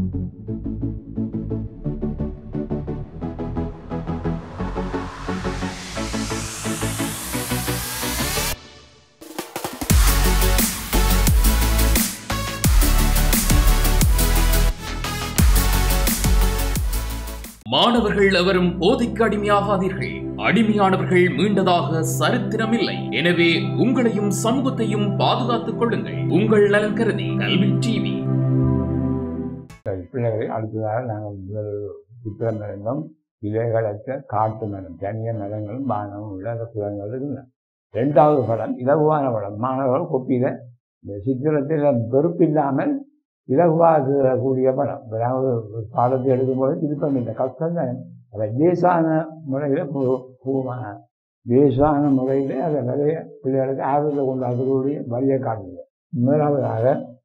மாணவர்கள் எவரும் போதைக்கு அடிமையாகாதீர்கள் அடிமையானவர்கள் மீண்டதாக சரித்திரமில்லை எனவே உங்களையும் சமூகத்தையும் பாதுகாத்துக் கொள்ளுங்கள் உங்கள் நலன் கருதி கல்வி டிவி சரி பிள்ளைகளை அடுத்ததாக நாங்கள் முதல் புத்தக மரங்களும் இலைகளற்ற காட்டு மரம் தனிய மரங்களும் பானமும் உள்ள அந்த புலங்கள் இருந்தன ரெண்டாவது படம் இலகுவான படம் மாணவர்கள் கொப்பியில் இந்த சித்திரத்தில் வெறுப்பில்லாமல் இலகுவாக கூடிய படம் அதாவது ஒரு பாடத்தை எடுக்கும்போது திருப்பம் இல்லை கஷ்டம் தான் அதை லேசான முறையில் பூமான லேசான முறையில் அதை நிறைய பிள்ளைகளுக்கு ஆர்வத்தை கொண்டாடக்கூடிய வழியை காட்டுது முதலாவதாக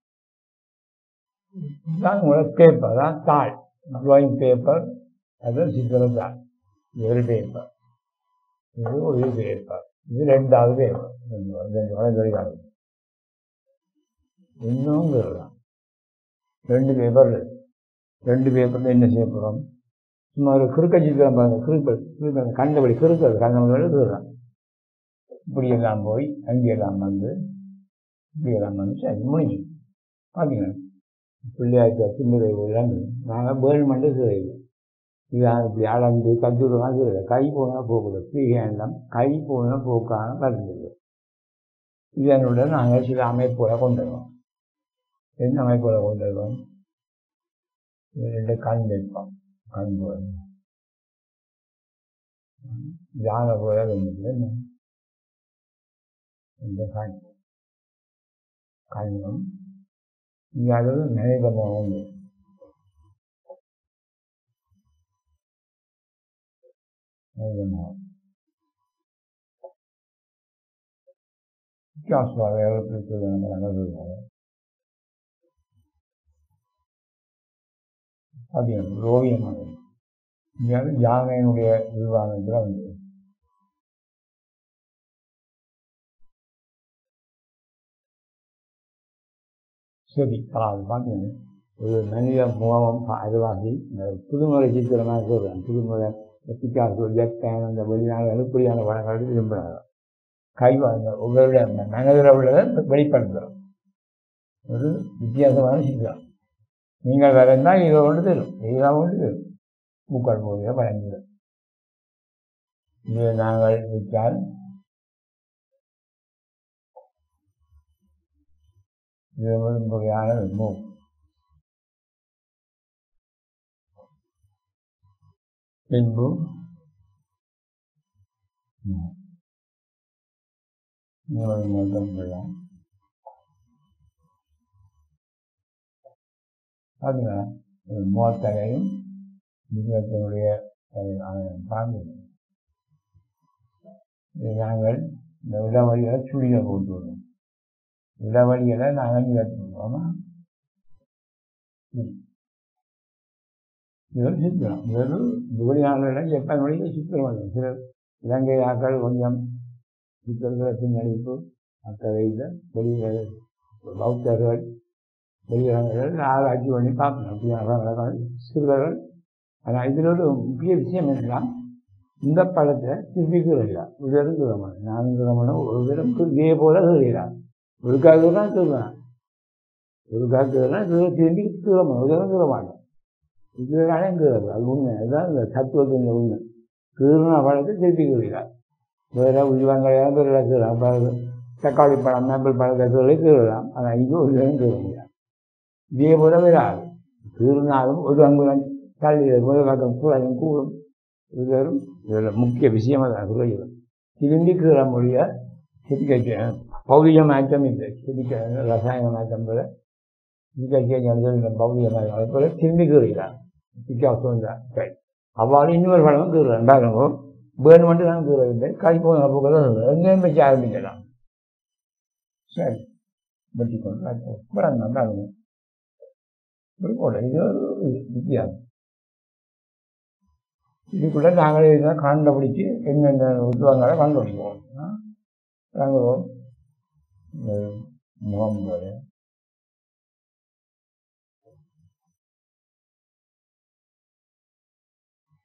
தான் உங்களோட பேப்பர் தான் தாள் ட்ராயிங் பேப்பர் அது சித்திரத்தாள் இது ஒரு பேப்பர் இது ஒரு பேப்பர் இது ரெண்டாவது பேப்பர் ரெண்டு வளைவழிகாது இன்னும் சொல்லலாம் ரெண்டு பேப்பர் இருக்கு. ரெண்டு பேப்பரில் என்ன செய்ய போகிறோம் சும்மா ஒரு கிறுக்க சித்திரம் பாருங்க கிறுக்கல் கிறுக்கல் கண்டபடி கிறுக்கிறது கண்டபடி கிறுக்கலாம் இப்படியெல்லாம் போய் அங்கெல்லாம் வந்து இப்படியெல்லாம் வந்து சரி முடிஞ்சு பார்த்தீங்களா பிள்ளையாச்சு சின்னதை விளாண்டு நாங்கள் பேர்மெண்ட்டு செய்யுது இது இப்படி அளந்து கத்துக்கலாம் செய்யுது கை போனால் போகக்கூடாது ஃப்ரீ ஹேண்டம் கை போனால் போக்கான மருந்துது இதனுடன் நாங்கள் சில அமைப்புகளை கொண்டு வருவோம் என்ன அமைப்புகளை கொண்டு வருவோம் இது ரெண்டு கண் வைப்போம் கண் போல யானை போல வேண்டியது இந்த கண் கண்ணும் இங்கே அளவு நினைவமாக உண்டு நினைவமாக வித்தியாசமாக எவ்வளோ நடந்தது அது ஒரு ஓவியமாக இங்கே யானையினுடைய விவாதத்தில் வந்து சரி அது பார்த்தீங்கன்னா ஒரு மனித முகம் அதுவாகி இந்த புதுமுறை சித்திரமாக சொல்கிறேன் புதுமுறை பிக்காசோ ஜப்பான் அந்த வெளிநாடு அனுப்படியான படங்களுக்கு விரும்புகிறாங்க கை வாங்க உங்களுடைய மனதில் உள்ளதை வெளிப்படுத்துகிறோம் ஒரு வித்தியாசமான சித்திரம் நீங்கள் வரைந்தால் இதை ஒன்று தரும் இதாக ஒன்று தரும் பூக்கள் போதிய பயன்படும் இதை நாங்கள் விற்றால் இது ஒரு முறையான மூவ் பின்பு இன்னொரு மொத்தம் விழா அதுங்க ஒரு மோத்தகையும் மிருகத்தினுடைய தாங்கி இதை நாங்கள் இந்த இளவழிகளை சுழியை போட்டு விடுவோம் இளவழிகளை நாங்கள் நிகழ்த்துவோமா இது ஒரு சித்திரம் இது ஒரு வெளிநாடுகளை ஜப்பானுடைய சித்திரம் அது சில இலங்கை ஆக்கள் கொஞ்சம் சித்திரங்களை பின்னடிப்பு அக்கறையில் வெளியில் பௌத்தர்கள் வெளியிடங்கள் ஆராய்ச்சி பண்ணி பார்க்கணும் அப்படியான சிறுவர்கள் ஆனால் இதில் ஒரு முக்கிய விஷயம் என்னன்னா இந்த படத்தை திருப்பிக்கிறீங்களா ஒரு தரம் தூரமான நானும் தூரமான ஒரு தரம் இதே போல தூரிடலாம் ஒரு காக்கு தான் தூக்கலாம் ஒரு காக்கு தான் தூர திரும்பி தூரமான ஒரு தரம் தூரமாட்டோம் இதுனாலே கீறது அது உண்மை அதுதான் இந்த தத்துவத்தின் உண்மை கீறின பழத்தை திருப்பிக்கிறீங்களா வேற உள்வங்காயம் கீழே கீழலாம் தக்காளி பழம் மேப்பிள் பழத்தை கீழே கீழலாம் ஆனால் இங்கே ஒரு தரம் கீழ முடியாது இதே போல வராது கீறினாலும் ஒரு அங்குலம் தள்ளி முதல் பக்கம் கூடையும் கூடும் இது வெறும் இதில் முக்கிய விஷயமாக தான் சொல்லுகிறேன் திரும்பி கீழ மொழிய சிரிக்க பௌதிக மாற்றம் இல்லை சிரிக்க ரசாயன மாற்றம் போல சிரிக்க பௌதிக மாற்றம் அது போல திரும்பி கீறுகிறார் வித்தியாசம் தான் சரி அவ்வாறு இன்னொரு பழமும் கீறுறேன் பாருங்க வேணுமென்று தான் கீறவில்லை கை போன போக்குதான் எங்கேயும் வச்சு ஆரம்பிக்கலாம் சரி வெட்டி கொண்டு படம் தான் பாருங்க ஒரு போட இது ஒரு வித்தியாசம் இதுக்குள்ள நாங்களே இதெல்லாம் கண்டுபிடிச்சு என்னென்ன உத்துவங்களை கண்டுபிடிப்போம் நாங்கள் முகம் போல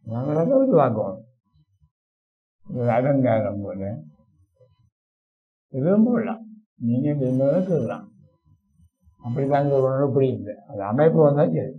நாங்கள் அதை உருவாக்குவோம் ஒரு அலங்காரம் போல எதுவும் போடலாம் நீங்கள் விரும்புவதை சொல்லலாம் அப்படிதான் சொல்லணும் இப்படி இல்லை அது அமைப்பு வந்தால் சரி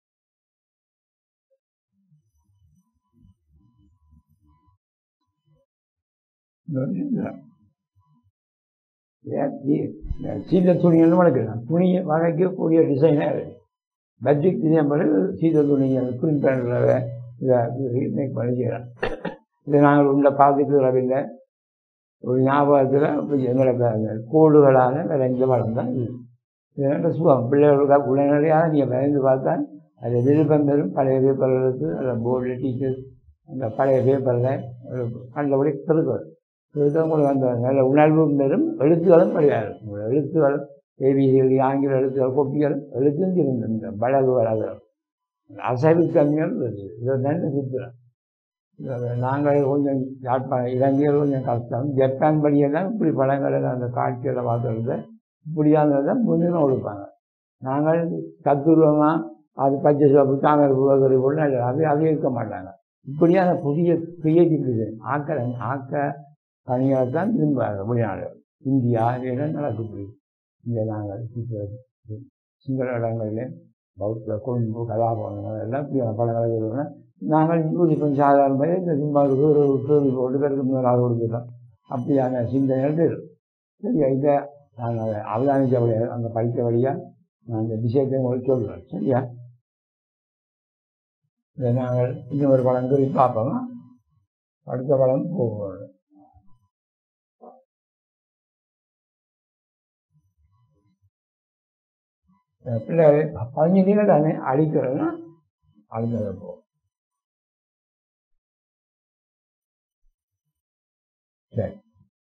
சீத துணிகள் வளர்க்கலாம் துணி வகைக்கக்கூடிய டிசைனாக இருக்கு பட்ஜெட் டிசைன் பண்ணி சீத துணிகள் பிரிண்ட் பண்ணுறத இதை மேக் பண்ணி செய்யலாம் இதை நாங்கள் உள்ள பார்த்துக்கிறவில்லை ஒரு ஞாபகத்தில் எங்களுக்கு அந்த கோடுகளான விளைஞ்ச வளர்ந்தான் இது இதனால் சுகம் பிள்ளைகளுக்காக உடனடியாக நீங்கள் விளைந்து பார்த்தா அது விருப்பம் பெறும் பழைய பேப்பர்களுக்கு அந்த போர்டு டீச்சர்ஸ் அந்த பழைய பேப்பரில் கண்டபடி பெருக்கிறது இதுதான் உங்களுக்கு அந்த நல்ல உணர்வும் பெறும் எழுத்துகளும் கிடையாது உங்களோட எழுத்துகள் ஏபிசிகள் ஆங்கில எழுத்துகள் கொப்பிகள் எழுத்தும் இருந்த இந்த பழகு வளகு அசைவுத்தன்மைகள் இருக்குது இதை நல்ல சித்திரம் இதை நாங்கள் கொஞ்சம் யாழ்ப்பாணம் இலங்கையில் கொஞ்சம் கஷ்டம் ஜப்பான் படியெல்லாம் இப்படி படங்களை அந்த காட்சிகளை பார்க்கறது இப்படியானதை முன்னுரிமை கொடுப்பாங்க நாங்கள் தத்துருவமாக அது பச்சை சிவப்பு தாமரை பூவகரி போல அது அது இருக்க மாட்டாங்க இப்படியான புதிய கிரியேட்டிவிட்டி ஆக்க ஆக்க பணிகளை தான் விரும்புவாங்க வெளிநாடு இந்தியா இதெல்லாம் நடக்குது இங்கே நாங்கள் சிங்கள இடங்களில் பௌத்த கொழும்பு கலாபவனங்கள் எல்லாம் இப்படியான படங்களை சொல்லுவோம்னா நாங்கள் யூனிஃபார்ம் சாதாரணமாக இந்த சும்மா ஒரு கேள்வி போட்டு பேருக்கு முதலாக கொடுத்துட்டோம் அப்படியான சிந்தனைகள் இருக்கும் சரியா இதை நாங்கள் அவதானித்த வழியாக அந்த படித்த வழியாக நான் இந்த விஷயத்தை உங்களுக்கு சொல்கிறேன் சரியா இதை நாங்கள் இன்னொரு படம் குறி பார்ப்போம் அடுத்த படம் போவோம் பிள்ளைகளை பதினஞ்சு தானே அடிக்கிறதுனா அடுத்தது போகும் சரி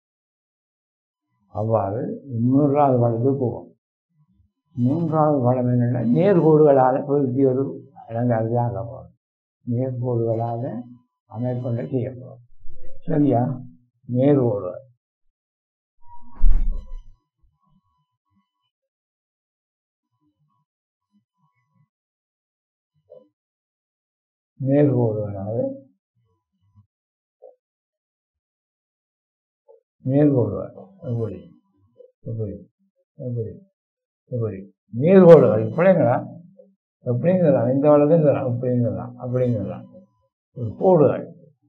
அவ்வாறு மூன்றாவது படத்துக்கு போவோம் மூன்றாவது படம் என்னென்னா நேர்கோடுகளால் பொருத்தி ஒரு அலங்காரதாக போகும் நேர்கோடுகளால் அமைப்புகளை செய்யப்படும் சரியா நேர்கோடு நேர்கோடுகளால் நேர்கோடுகள் எப்படி எப்படி எப்படி எப்படி நேர்கோடுகள் இப்படிங்களா எப்படிங்கிறலாம் இந்த வளர்க்குங்கிறலாம் இப்படிங்கிறலாம் அப்படிங்கிறலாம் ஒரு கோடுகள்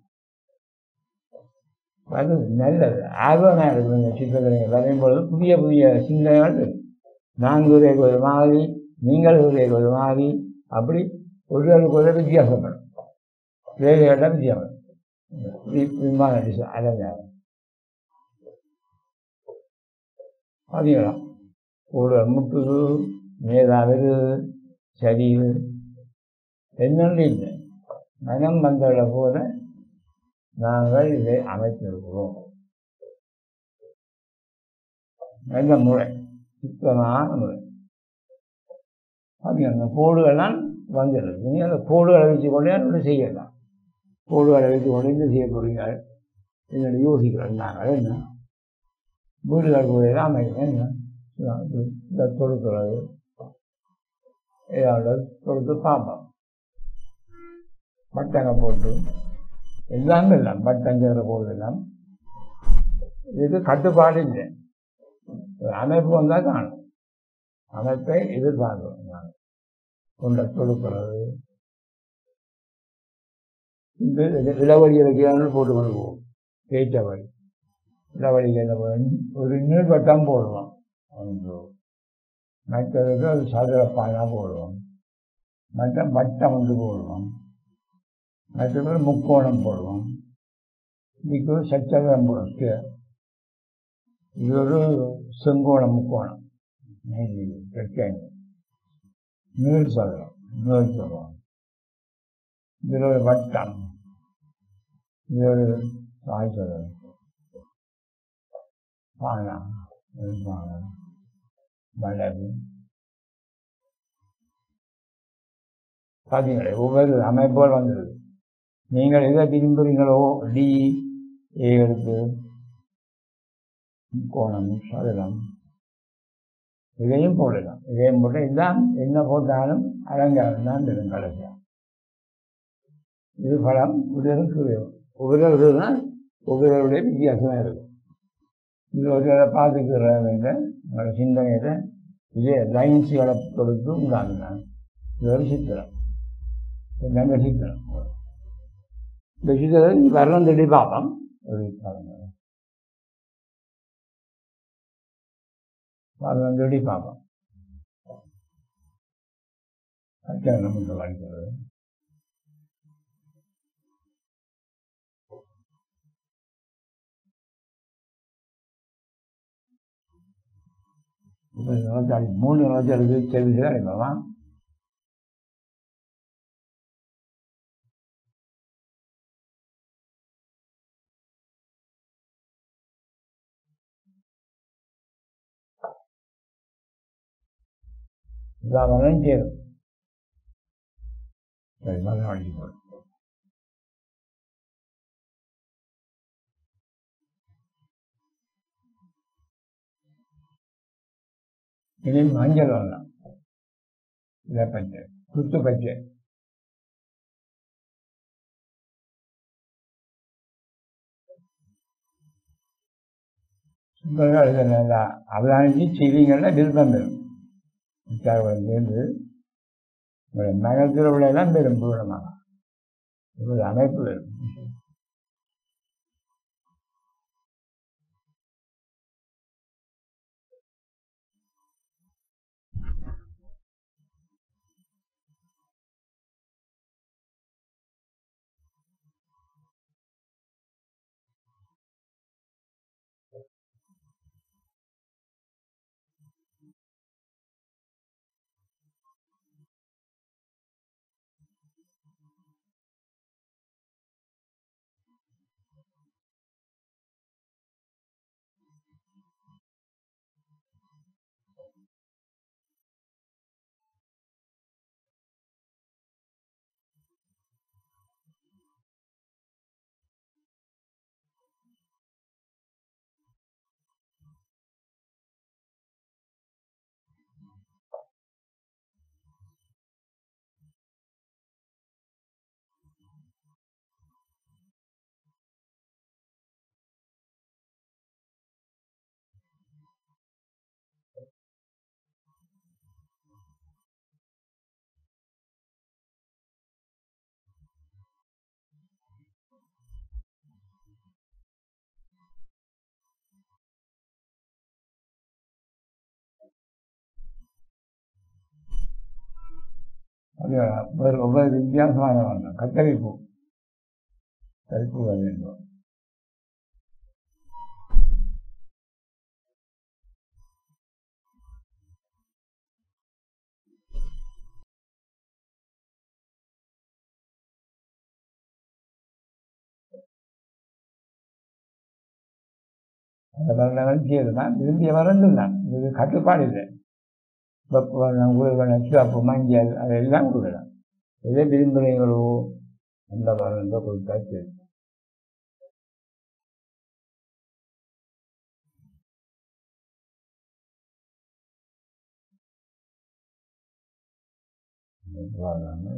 அது நல்லது ஆர்வமாக இருக்குங்க சித்திரக்கலைகள் வரையும் பொழுது புதிய புதிய சிந்தனைகள் இருக்கு நான் கூறியது மாதிரி நீங்கள் கூறியது மாதிரி அப்படி ஒருவருக்கு ஒரு வித்தியாசப்படும் வேலையிடம் வித்தியாசம் விமான டிசைன் அலங்காரம் பார்த்தீங்களா ஒரு முட்டுது மேதாவில் சரிவு என்னென்னு இல்லை மனம் வந்தவளை போல நாங்கள் இதை அமைத்திருக்கிறோம் நல்ல முறை சுத்தமான முறை அப்படி அந்த கோடுகள்லாம் வந்துடுது நீங்கள் அந்த கோடுகளை வச்சு கொண்டே அதை செய்யலாம் கோடுகளை வச்சு கொண்டு என்ன செய்ய போறீங்க என்னோட யோசிக்கிறோம் நாங்கள் என்ன வீடுகள் கூட அமைக்க என்ன இந்த தொடுக்கிறது ஏதாவது தொடுத்து பார்ப்போம் பட்டங்க போட்டு எல்லாமே இல்லை பட்டங்கிற போதெல்லாம் இதுக்கு கட்டுப்பாடு இல்லை அமைப்பு வந்தால் காணும் அமைப்பை எதிர்பார்க்கிறோம் நான் கொண்ட தொடுக்கிறது இந்த இளவழியை வைக்கிறான்னு போட்டு கொண்டு போவோம் கேட்ட வழி இளவழியில் என்ன ஒரு நீள்வட்டம் போடுவோம் ஒன்று மற்றதுக்கு அது சதுரப்பானா போடுவோம் மற்ற வட்டம் வந்து போடுவோம் மற்றது முக்கோணம் போடுவோம் இதுக்கு ஒரு சச்சரம் போடுவோம் இது ஒரு செங்கோணம் முக்கோணம் ரெக்டாங்கிள் நீள் சதுரம் நீள் சதுரம் இதில் ஒரு வட்டம் இது ஒரு சாய் சதுரம் பானா பானா வளவு பார்த்தீங்களே ஒவ்வொரு அமைப்புகள் வந்தது நீங்கள் எதை விரும்புகிறீங்களோ டி ஏ எடுத்து கோணம் சதுரம் இதையும் போடலாம் இதையும் போட்டு இதுதான் என்ன போட்டாலும் அலங்காரம் தான் இருக்கும் கடைசியாக இது படம் உதயம் சூரியன் ஒவ்வொரு தான் ஒவ்வொருடைய வித்தியாசமாக இருக்கும் இது ஒரு பார்த்துக்கிறவங்க உங்களோட சிந்தனையில் இதே லைன்ஸுகளை கொடுத்து உண்டாங்க இது ஒரு சித்திரம் இது நல்ல சித்திரம் இந்த சித்திரம் வரணும் தேடி பார்ப்போம் ஒரு பாருங்க வரணும் தேடி பார்ப்போம் அதுக்காக நமக்கு வாழ்க்கிறது இப்போ இருபத்தாறு மூணு இருபத்தாறு கேள்வி தான் இருக்கலாமா இதாதான் சேரும் சரி மகன் அடிச்சு போடு இனி மஞ்சள் வரலாம் இதை பச்சை குத்து பச்சை சுந்தரங்கள் எழுதுனா அவதானிச்சு செய்திகளில் விருப்பம் பெறும் சேர்ந்து உங்களுடைய நகரத்தில் உள்ள எல்லாம் பெரும் பூரணமாக ஒரு அமைப்பு வரும் அது ஒவ்வொரு ஒவ்வொரு வித்தியாசமான வண்ணம் கத்தரிப்பூ கருப்பு வேண்டும் அந்த வருடங்கள் செய்யலாம் விரும்பிய வருடம் தான் இது கட்டுப்பாடு இல்லை வெப்பம் சிவப்பு மஞ்சள் அதெல்லாம் கொடுக்கலாம் எதை விரும்புகிறீங்களோ அந்த வருடம் கொடுத்தா சரி வர்றாங்க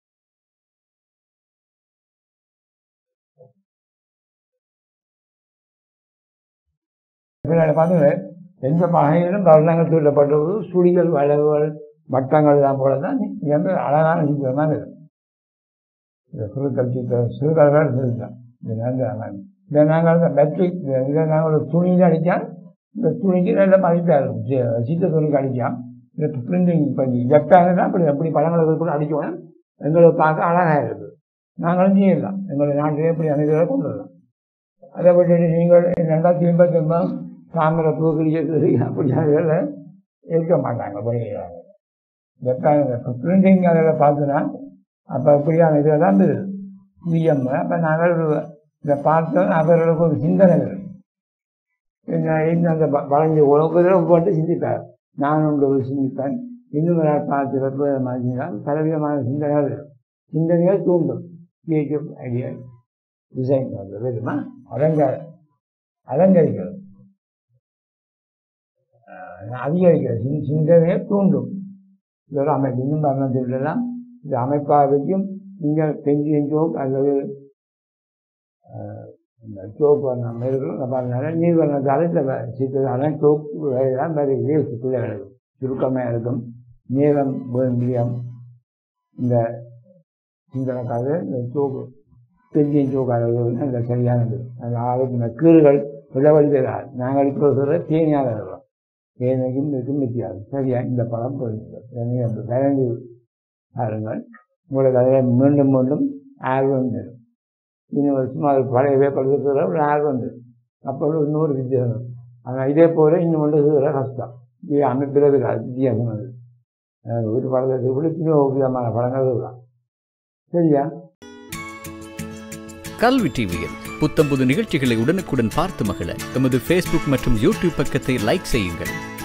பார்த்து எந்த பகையிலும் வருடங்கள் சொல்லப்பட்டது சுழிகள் வளைவுகள் வட்டங்கள் தான் போல தான் எந்த அழகான சித்திரமாக இருக்கும் இந்த குறுக்கல் சித்திரம் சிறுகல்கள் சிறுத்தான் இது நாங்கள் இதை நாங்கள் மெட்ரிக் இதை நாங்கள் ஒரு துணியில் அடித்தால் இந்த துணிக்கு நல்ல மதிப்பாக இருக்கும் சித்த துணிக்கு அடித்தான் இந்த பிரிண்டிங் பண்ணி ஜப்பானில் அப்படி எப்படி பழங்களுக்கு கூட அடிக்கணும் எங்களை பார்க்க அழகாக இருக்குது நாங்களும் செய்யலாம் எங்களுடைய நாட்டிலே இப்படி அமைதிகளை கொண்டு வரலாம் அதை விட்டுட்டு நீங்கள் ரெண்டா திரும்ப திரும்ப தாமரை பூ கிழிக்கிறது அப்படியானதில் இருக்க மாட்டாங்க பண்ணிக்கிறாங்க ஜப்பான் பிரிண்டிங் அதில் பார்த்தோன்னா அப்போ இப்படியான இதில் தான் இருந்தது பிஎம் அப்போ நாங்கள் இதை பார்த்தோம் அவர்களுக்கு ஒரு சிந்தனை வரும் இன்னும் அந்த வளைஞ்ச உலகத்தில் போட்டு சிந்திப்பார் நான் உங்களை சிந்திப்பேன் இன்னும் நான் பார்த்து வெப்பமாக்கினால் பலவிதமான சிந்தனைகள் வரும் சிந்தனைகள் தூண்டும் கிரியேட்டிவ் ஐடியா டிசைன் வந்து வருமா அலங்கார அலங்கரிக்கிறது அதிகரிக்கிறது சிந்தனையை தூண்டும் இதோட அமைப்பு இன்னும் வர்ணத்திலெல்லாம் இது அமைப்பாக வைக்கும் நீங்கள் பெஞ்சியன் ஜோக் அல்லது அஹ், இந்த சோப்பு வண்ணம் இருக்கும் பாருங்க நீர் வண்ணத்தால் இந்த சித்திரத்தால சோப்பு தான் வேறு இதே பிள்ளைகளுக்கு சுருக்கமாக இருக்கும் நீளம் முடியும் இந்த சிந்தனைக்காக இந்த சோப்பு பெஞ்சியன் சோக்கு அளவு இந்த சரியானது அந்த ஆளுக்கு இந்த கீறுகள் விளவழிக்கிறார் நாங்கள் இப்போ சொல்கிற தேனியாக இருக்கிறோம் தேனைக்கும் இதுக்கும் வித்தியாசம் சரியா இந்த படம் போயிருக்கிறது கலந்து பாருங்கள் உங்களுக்கு அதில் மீண்டும் மீண்டும் ஆர்வம் வரும் இன்னும் வருஷம் அது பழையவே படுத்துகிற ஒரு ஆர்வம் வரும் அப்போ இன்னொரு வித்தியாசம் ஆனால் இதே போல இன்னும் ஒன்று செய்கிற கஷ்டம் இது அமைப்பில் இருக்காது வித்தியாசம் அது அஹ் ஒரு படத்தை விட இன்னும் விதமான படங்கள் இருக்கலாம் சரியா கல்வி டிவியில் புத்தம்புது நிகழ்ச்சிகளை உடனுக்குடன் பார்த்து மகிழ எமது ஃபேஸ்புக் மற்றும் யூடியூப் பக்கத்தை லைக் செய்யுங்கள்